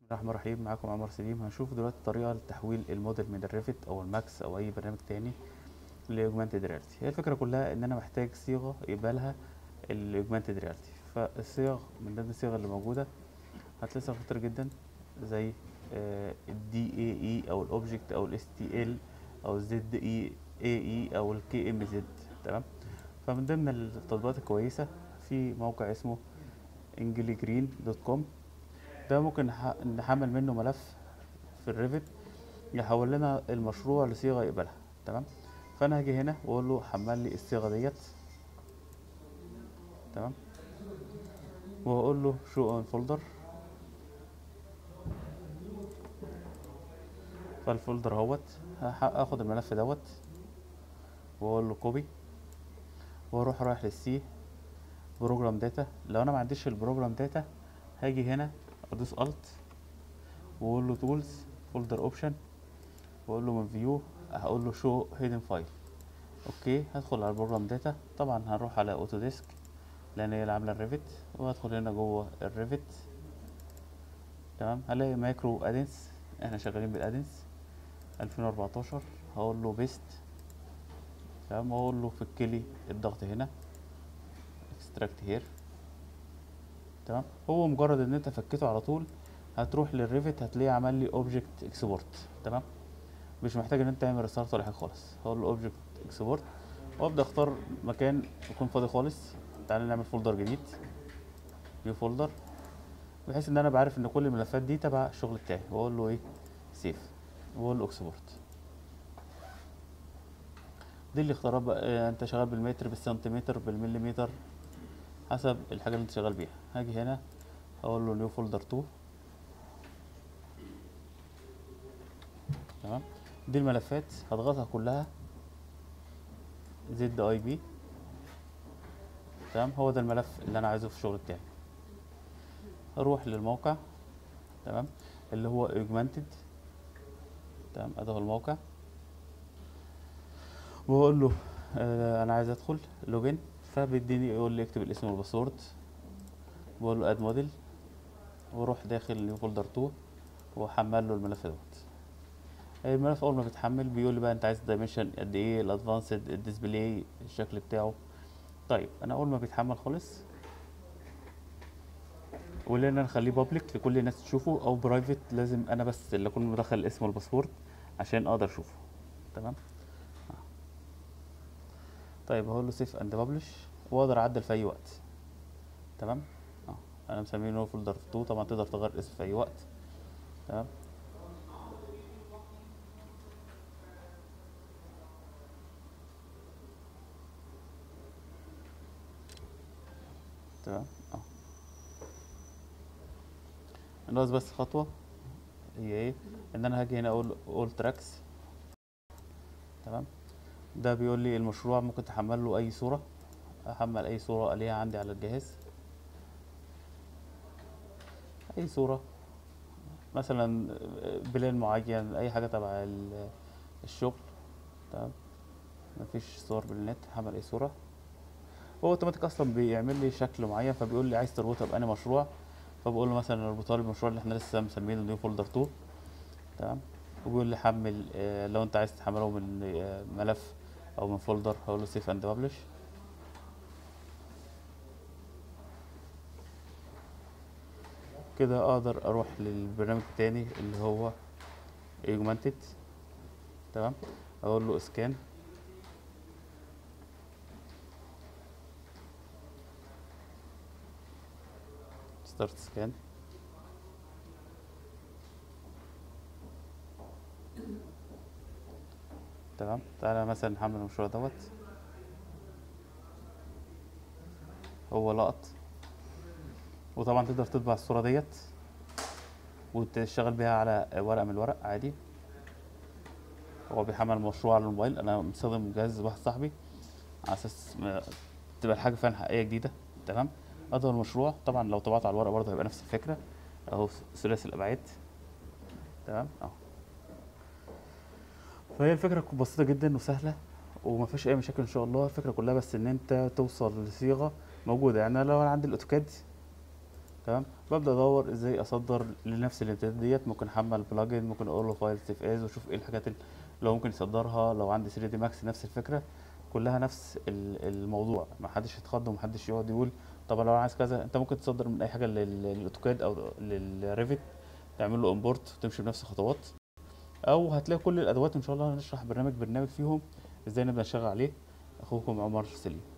الرحمن الرحيم معاكم عمر سليم هنشوف دلوقتي طريقة لتحويل الموديل من الريفت أو الماكس أو أي برنامج تاني لأوجمانتد رياليتي هي الفكرة كلها إن أنا محتاج صيغة يقبلها الأوجمانتد رياليتي فالصيغ من ضمن الصيغ اللي موجودة هتلاقي صيغ كتير جدا زي الدي اي اي أو الأوبجكت أو الاس تي ال أو الزد اي اي اي أو الكي ام زد تمام فمن ضمن التطبيقات الكويسة في موقع اسمه انجليجرين دوت كوم ده ممكن نح- نحمل منه ملف في الريفت يحول لنا المشروع لصيغه يقبلها تمام فانا هاجي هنا واقول له حمل لي الصيغه ديت تمام واقول له شو اون فولدر فالفولدر اهوت هح- اخد الملف دوت واقول له كوبي واروح رايح للسي بروجرام داتا لو انا ما عنديش البروجرام داتا هاجي هنا ادوس الت واقول له تولز فولدر اوبشن واقول له من فيو هقول له شو هيدن فايل اوكي هدخل على البروجرام داتا طبعا هنروح على اوتوديسك لان هي اللي عامله الريفت وهدخل هنا جوه الريفت تمام هلاقي مايكرو ادنس احنا شغالين بالادنس 2014 هقول له بيست تمام واقول له فك لي الضغط هنا اكستراكت هير تمام هو مجرد ان انت فكيته على طول هتروح للريفت هتلاقيه عمل لي اوبجكت اكسبورت تمام مش محتاج ان انت تعمل ريستارت ولا حاجه خالص هقول له اوبجكت اكسبورت وابدا اختار مكان يكون فاضي خالص تعالى نعمل فولدر جديد نيو فولدر بحيث ان انا بعرف ان كل الملفات دي تبع الشغل بتاعي واقول له ايه سيف واقول له اكسبورت دي الاختيارات بقى إيه، انت شغال بالمتر بالسنتيمتر بالمليمتر حسب الحاجه اللي انت شغال بيها هاجي هنا اقول له نيو فولدر 2 تمام دي الملفات هضغطها كلها زد اي بي تمام هو ده الملف اللي انا عايزه في الشغل بتاعي اروح للموقع تمام اللي هو augmented تمام ادي هو الموقع واقول له آه انا عايز ادخل لوجين فبيديني يقول لي اكتب الاسم والباسورد بقول له اد موديل واروح داخل نيو فولدر 2 واحمل له الملف دوت الملف اول ما بيتحمل بيقول لي بقى انت عايز دايمنشن قد ايه الادفانسد الديسبلاي الشكل بتاعه طيب انا اول ما بيتحمل خالص واللي انا اخليه بابليك لكل الناس تشوفه او برايفت لازم انا بس اللي اكون مدخل الاسم والباسورد عشان اقدر اشوفه تمام طيب هقول له سيف اند ببلش واقدر اعدل في اي وقت تمام اه انا مسميه فولدر 2 طبعا تقدر تغير الاسم في اي وقت تمام تمام اه ناقص بس خطوة هي ايه ان انا هاجي هنا اقول اول تراكس تمام ده بيقول لي المشروع ممكن تحمل له اي صورة احمل اي صورة اليها عندي على الجهاز اي صورة مثلا بلان معين اي حاجة تبع ال- الشغل تمام مفيش صور بالنت حمل اي صورة هو اوتوماتيك اصلا بيعمل لي شكل معين فبيقول لي عايز تربطها بأنهي مشروع فبقول له مثلا اربطها لي بالمشروع اللي احنا لسه مسمينه نيو فولدر 2 تمام وبيقول لي حمل آه، لو انت عايز تحمله من آه، ملف او من فولدر هقول له سيف اند ببلش كده اقدر اروح للبرنامج التاني اللي هو augmented تمام اقول له اسكان ستارت سكان تمام تعالى مثلا نحمل المشروع دوت هو لقط وطبعا تقدر تطبع الصورة ديت وتشتغل بيها على ورقة من الورق عادي هو بيحمل مشروع على الموبايل انا مستخدم جهاز واحد صاحبي على اساس ما- تبقى الحاجة فعلا حقيقية جديدة تمام اظهر المشروع طبعا لو طبعته على الورق برضه هيبقى نفس الفكرة اهو ثلاثي الابعاد تمام اهو فهي الفكرة بسيطة جدا وسهلة وما فيش اي مشاكل ان شاء الله الفكرة كلها بس ان انت توصل لصيغة موجودة يعني أنا لو انا عندي الاوتوكاد تمام ببدا ادور ازاي اصدر لنفس الامتدادات ديت ممكن احمل بلجن ممكن اقول له فايل سيف از واشوف ايه الحاجات اللي لو ممكن يصدرها لو عندي 3 دي ماكس نفس الفكره كلها نفس ال- الموضوع ما حدش يتخض وما حدش يقعد يقول طب لو انا عايز كذا انت ممكن تصدر من اي حاجه لل- للاوتوكاد او للريفت تعمل له امبورت وتمشي بنفس الخطوات او هتلاقي كل الادوات ان شاء الله هنشرح برنامج برنامج فيهم ازاي نبدا نشتغل عليه اخوكم عمر سليم